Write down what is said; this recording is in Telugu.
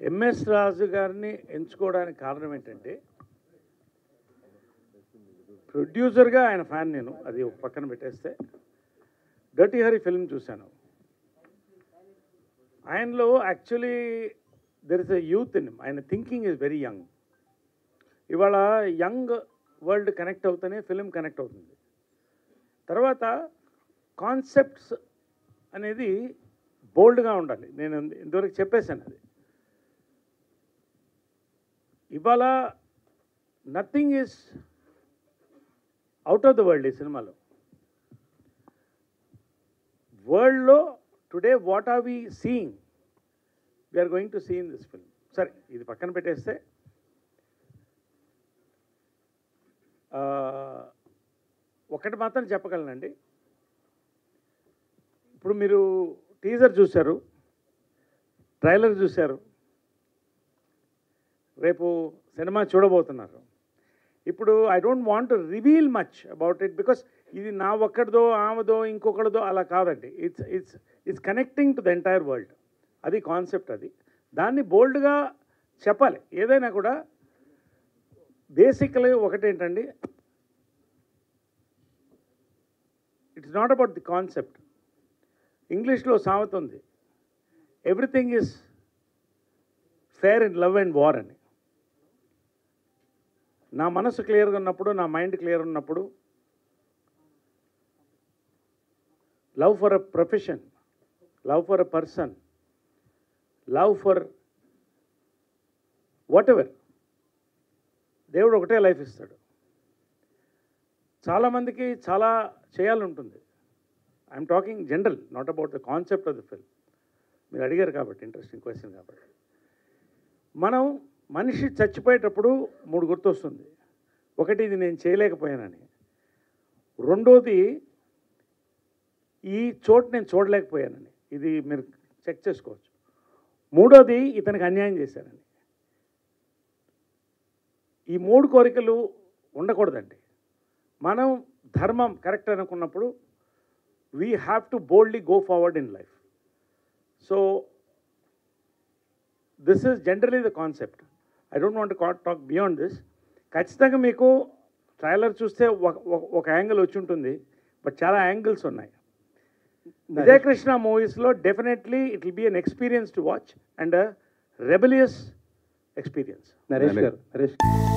ఎంఎస్ రాజు గారిని ఎంచుకోవడానికి కారణం ఏంటంటే ప్రొడ్యూసర్గా ఆయన ఫ్యాన్ నేను అది ఒక పక్కన పెట్టేస్తే డర్టీ హరి ఫిల్మ్ చూశాను ఆయనలో actually there is a youth in ఆయన థింకింగ్ ఈజ్ వెరీ యంగ్ ఇవాళ యంగ్ వరల్డ్ కనెక్ట్ అవుతూనే ఫిలిం కనెక్ట్ అవుతుంది తర్వాత కాన్సెప్ట్స్ అనేది బోల్డ్గా ఉండాలి నేను ఇంతవరకు చెప్పేశాను అది ఇవాళ nothing is out of the world ఈ సినిమాలో వరల్డ్లో today what are we seeing we're going to see in this film సరే ఇది పక్కన పెట్టేస్తే ఆ, ఒకటి మాత్రం చెప్పగలనండి ఇప్పుడు మీరు టీజర్ చూశారు ట్రైలర్ చూశారు రేపు సినిమా చూడబోతున్నారు ఇప్పుడు I don't want to reveal much about it because ఇది నా ఒక్కడిదో ఆమెదో ఇంకొకటిదో అలా కాదండి it's it's it's connecting to the entire world అది కాన్సెప్ట్ అది దాన్ని బోల్డ్గా చెప్పాలి ఏదైనా కూడా బేసికలీ ఒకటేంటండి it's not about the concept ఇంగ్లీష్లో సామెత ఉంది everything is fair in love and war అని నా మనసు క్లియర్గా ఉన్నప్పుడు నా మైండ్ క్లియర్ ఉన్నప్పుడు love for a profession love for a person love for whatever దేవుడు ఒకటే లైఫ్ ఇస్తాడు చాలామందికి చాలా చేయాలని ఉంటుంది I'm talking general not about the concept of the film మీరు అడిగారు కాబట్టి ఇంట్రెస్టింగ్ క్వశ్చన్ కాబట్టి మనం మనిషి చచ్చిపోయేటప్పుడు మూడు గుర్తొస్తుంది ఒకటి ఇది నేను చేయలేకపోయానని రెండోది ఈ చోటు నేను చూడలేకపోయానని ఇది మీరు చెక్ చేసుకోవచ్చు మూడోది ఇతనికి అన్యాయం చేశానని ఈ మూడు కోరికలు ఉండకూడదండి మనం ధర్మం కరెక్ట్ అనుకున్నప్పుడు we have to boldly go forward in life so this is generally the concept I don't want talk beyond this ఖచ్చితంగా మీకు ట్రైలర్ చూస్తే ఒక ఒక- ఒక యాంగిల్ వచ్చి ఉంటుంది బట్ చాలా యాంగిల్స్ ఉన్నాయి విజయకృష్ణ మూవీస్లో definitely it will be an experience to watch and rebellious experience Naresh garu Naresh